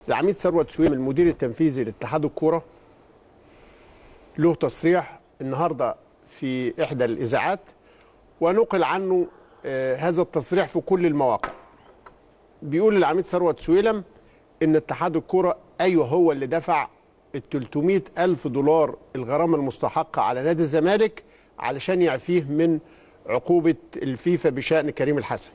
العميد ثروت سويم المدير التنفيذي لاتحاد الكوره له تصريح النهارده في احدى الاذاعات ونقل عنه آه، هذا التصريح في كل المواقع بيقول العميد ثروت سويلم ان اتحاد الكوره ايوه هو اللي دفع ال 300 الف دولار الغرامه المستحقه على نادي الزمالك علشان يعفيه من عقوبه الفيفا بشان كريم الحسن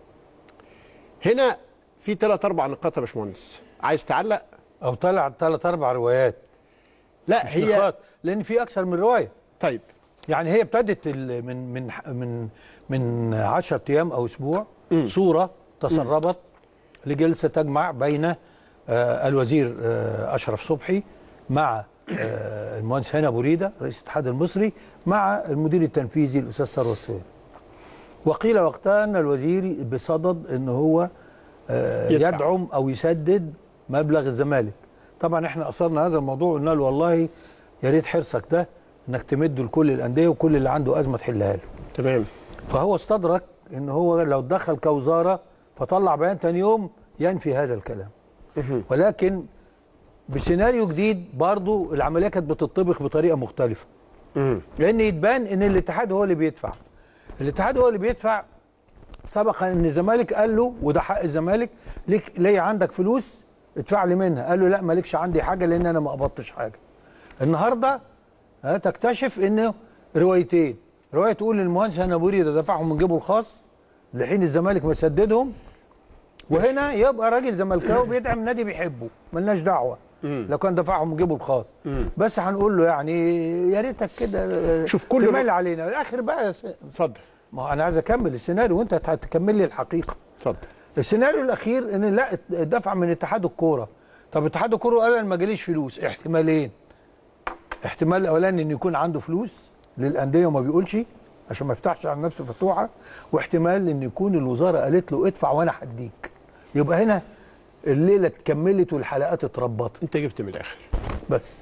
هنا في ثلاث اربع نقاط يا باشمهندس عايز تعلق او طلع ثلاث اربع روايات لا هي هي نقاط لان في اكثر من روايه طيب يعني هي ابتدت ال- من من من من 10 ايام او اسبوع صوره تسربت لجلسه تجمع بين آه، الوزير آه، اشرف صبحي مع آه، المهندس هاني ابو ريده رئيس الاتحاد المصري مع المدير التنفيذي الاستاذ ثروت السويل وقيل وقتها ان الوزير بصدد ان هو آه، يدفع. يدعم او يسدد مبلغ الزمالك طبعا احنا اثرنا هذا الموضوع وقلنا له والله يا ريت حرصك ده انك تمده لكل الانديه وكل اللي عنده ازمه تحلها له تمام فهو استدرك ان هو لو دخل كوزاره فطلع بيان تاني يوم ينفي هذا الكلام ولكن بسيناريو جديد برضو العمليه كانت بتطبخ بطريقه مختلفه مم. لان يتبان ان الاتحاد هو اللي بيدفع الاتحاد هو اللي بيدفع سبق ان الزمالك قال له وده حق الزمالك ليك ليا عندك فلوس ادفع لي منها قال له لا مالكش عندي حاجه لان انا ما قبضتش حاجه النهارده ها تكتشف انه روايتين روايه تقول المهندس هنبوري ده دفعهم من جيبه الخاص لحين الزمالك مسددهم وهنا يبقى راجل زملكاوي بيدعم نادي بيحبه ملناش دعوه لو كان دفعهم من جيبه الخاص بس هنقول له يعني يا ريتك كده شوف كل تمل الر- علينا الاخر بقى س- اتفضل ما هو انا عايز اكمل السيناريو وانت هتكمل لي الحقيقه اتفضل السيناريو الاخير ان لا دفع من اتحاد الكوره طب اتحاد الكوره قال انا ما جاليش فلوس احتمالين احتمال الاولاني ان يكون عنده فلوس للانديه وما بيقولش عشان ما يفتحش على نفسه فتوحه واحتمال ان يكون الوزاره قالت له ادفع وانا هديك يبقى هنا الليله اتكملت والحلقات اتربطت انت جبت من الاخر بس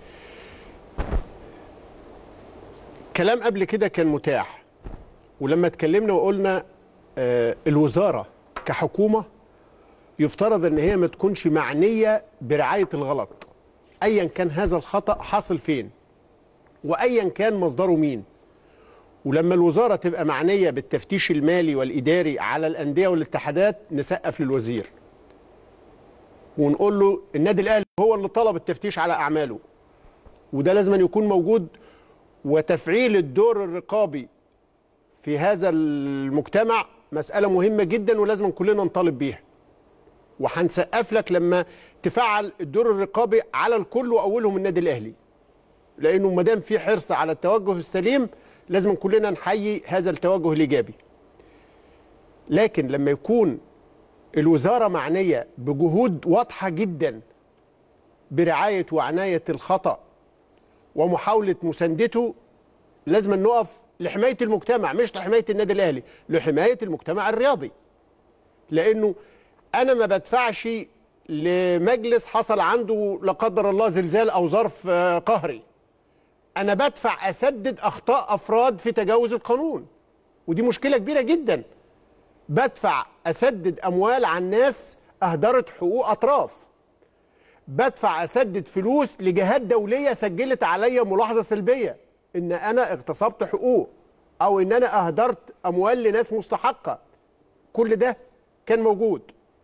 كلام قبل كده كان متاح ولما اتكلمنا وقلنا آه الوزاره كحكومه يفترض ان هي ما تكونش معنيه برعايه الغلط ايا كان هذا الخطا حاصل فين وايا كان مصدره مين ولما الوزاره تبقى معنيه بالتفتيش المالي والاداري على الانديه والاتحادات نسقف للوزير ونقول له النادي الاهلي هو اللي طلب التفتيش على اعماله وده لازم أن يكون موجود وتفعيل الدور الرقابي في هذا المجتمع مسألة مهمة جدا ولازم كلنا نطالب بيها وهنسقف لك لما تفعل الدور الرقابي على الكل واولهم النادي الاهلي لانه ما دام في حرص على التوجه السليم لازم كلنا نحيي هذا التوجه الايجابي لكن لما يكون الوزاره معنيه بجهود واضحه جدا برعايه وعنايه الخطا ومحاوله مساندته لازم نقف لحمايه المجتمع مش لحمايه النادي الاهلي لحمايه المجتمع الرياضي لانه انا ما بدفعش لمجلس حصل عنده لا قدر الله زلزال او ظرف آه، قهري انا بدفع اسدد اخطاء افراد في تجاوز القانون ودي مشكله كبيره جدا بدفع اسدد اموال عن ناس اهدرت حقوق اطراف بدفع اسدد فلوس لجهات دوليه سجلت عليا ملاحظه سلبيه ان انا اغتصبت حقوق او ان انا اهدرت اموال لناس مستحقه كل ده كان موجود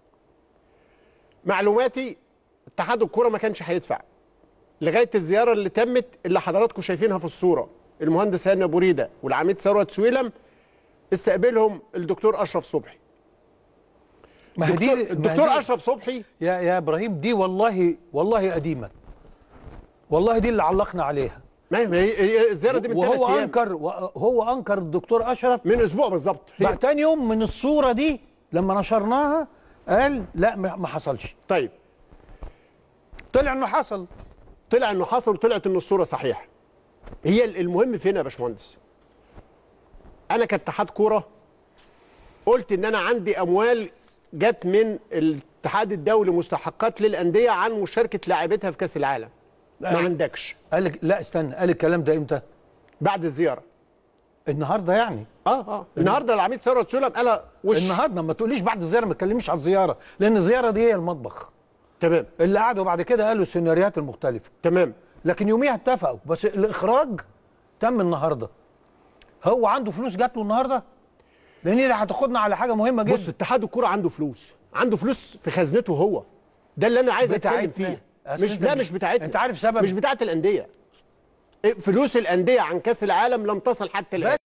معلوماتي اتحاد الكوره ما كانش هيدفع لغايه الزياره اللي تمت اللي حضراتكم شايفينها في الصوره المهندس هاني ابو ريده والعميد ثروت سويلم استقبلهم الدكتور اشرف صبحي ما هي الدكتور, دي ما هي الدكتور دي- اشرف صبحي يا يا ابراهيم دي والله والله قديمه والله دي اللي علقنا عليها ما هي- ما هي هي الزياره دي من ثلاث وهو ايام انكر هو انكر الدكتور اشرف من اسبوع بالظبط هي- بعد تاني يوم من الصوره دي لما نشرناها قال لا ما ما حصلش طيب طلع انه حصل طلع انه حصل وطلعت ان الصوره صحيحه هي المهم فين يا باشمهندس انا كاتحاد كوره قلت ان انا عندي اموال جت من الاتحاد الدولي مستحقات للانديه عن مشاركه لاعبتها في كاس العالم ما لا. عندكش قال لك- لا استنى قال الكلام ده امتى بعد الزياره النهارده يعني اه اه النهارده العميد ثروت سلم قالها وش النهارده ما تقوليش بعد الزياره ما تكلميش على الزياره لان الزياره دي هي المطبخ تمام اللي قعدوا بعد كده قالوا السيناريوهات المختلفه تمام لكن يوميها اتفقوا بس الاخراج تم النهارده هو عنده فلوس جات له النهارده لان دي هتاخدنا على حاجه مهمه جدا بص اتحاد الكوره عنده فلوس عنده فلوس في خزنته هو ده اللي انا عايز اتكلم بتاعتنا. فيه أصل مش أنت لا مش- مش بتاعتنا أنت عارف سبب؟ مش بتاعت الانديه إيه، فلوس الانديه عن كاس العالم لم تصل حتى الان